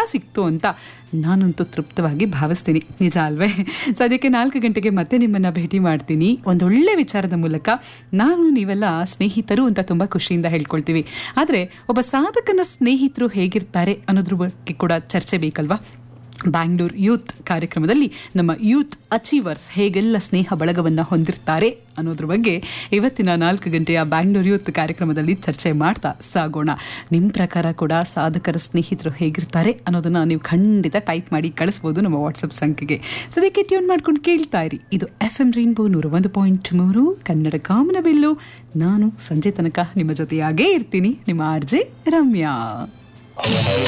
ಸಿಕ್ತು ಅಂತ ನಾನಂತೂ ತೃಪ್ತವಾಗಿ ಭಾವಿಸ್ತೀನಿ ನಿಜ ಅಲ್ವೇ ಸದ್ಯಕ್ಕೆ ನಾಲ್ಕು ಗಂಟೆಗೆ ಮತ್ತೆ ನಿಮ್ಮನ್ನ ಭೇಟಿ ಮಾಡ್ತೀನಿ ಒಂದೊಳ್ಳೆ ವಿಚಾರದ ಮೂಲಕ ನಾನು ನೀವೆಲ್ಲ ಸ್ನೇಹಿತರು ಅಂತ ತುಂಬ ಖುಷಿಯಿಂದ ಹೇಳ್ಕೊಳ್ತೀವಿ ಆದರೆ ಒಬ್ಬ ಸಾಧಕನ ಸ್ನೇಹಿತರು ಹೇಗಿರ್ತಾರೆ ಅನ್ನೋದ್ರ ಬಗ್ಗೆ ಕೂಡ ಚರ್ಚೆ ಬೇಕಲ್ವಾ ಬ್ಯಾಂಗ್ಳೂರ್ ಯೂತ್ ಕಾರ್ಯಕ್ರಮದಲ್ಲಿ ನಮ್ಮ ಯೂತ್ ಅಚೀವರ್ಸ್ ಹೇಗೆಲ್ಲ ಸ್ನೇಹ ಬಳಗವನ್ನು ಹೊಂದಿರ್ತಾರೆ ಅನ್ನೋದ್ರ ಬಗ್ಗೆ ಇವತ್ತಿನ ನಾಲ್ಕು ಗಂಟೆಯ ಬ್ಯಾಂಗ್ಳೂರ್ ಯೂತ್ ಕಾರ್ಯಕ್ರಮದಲ್ಲಿ ಚರ್ಚೆ ಮಾಡ್ತಾ ಸಾಗೋಣ ನಿಮ್ಮ ಪ್ರಕಾರ ಕೂಡ ಸಾಧಕರ ಸ್ನೇಹಿತರು ಹೇಗಿರ್ತಾರೆ ಅನ್ನೋದನ್ನ ನೀವು ಖಂಡಿತ ಟೈಪ್ ಮಾಡಿ ಕಳಿಸ್ಬೋದು ನಮ್ಮ ವಾಟ್ಸಪ್ ಸಂಖ್ಯೆಗೆ ಸದ್ಯಕ್ಕೆ ಟ್ಯೂನ್ ಮಾಡ್ಕೊಂಡು ಕೇಳ್ತಾ ಇರಿ ಇದು ಎಫ್ ಎಂ ರೈನ್ಬೋ ನೂರ ಒಂದು ಪಾಯಿಂಟ್ ಮೂರು ಕನ್ನಡ ಕಾಮನ ಬಿಲ್ಲು ನಾನು ಸಂಜೆ ತನಕ ನಿಮ್ಮ ಜೊತೆಯಾಗೇ ಇರ್ತೀನಿ ನಿಮ್ಮ ಆರ್ಜೆ ರಮ್ಯಾ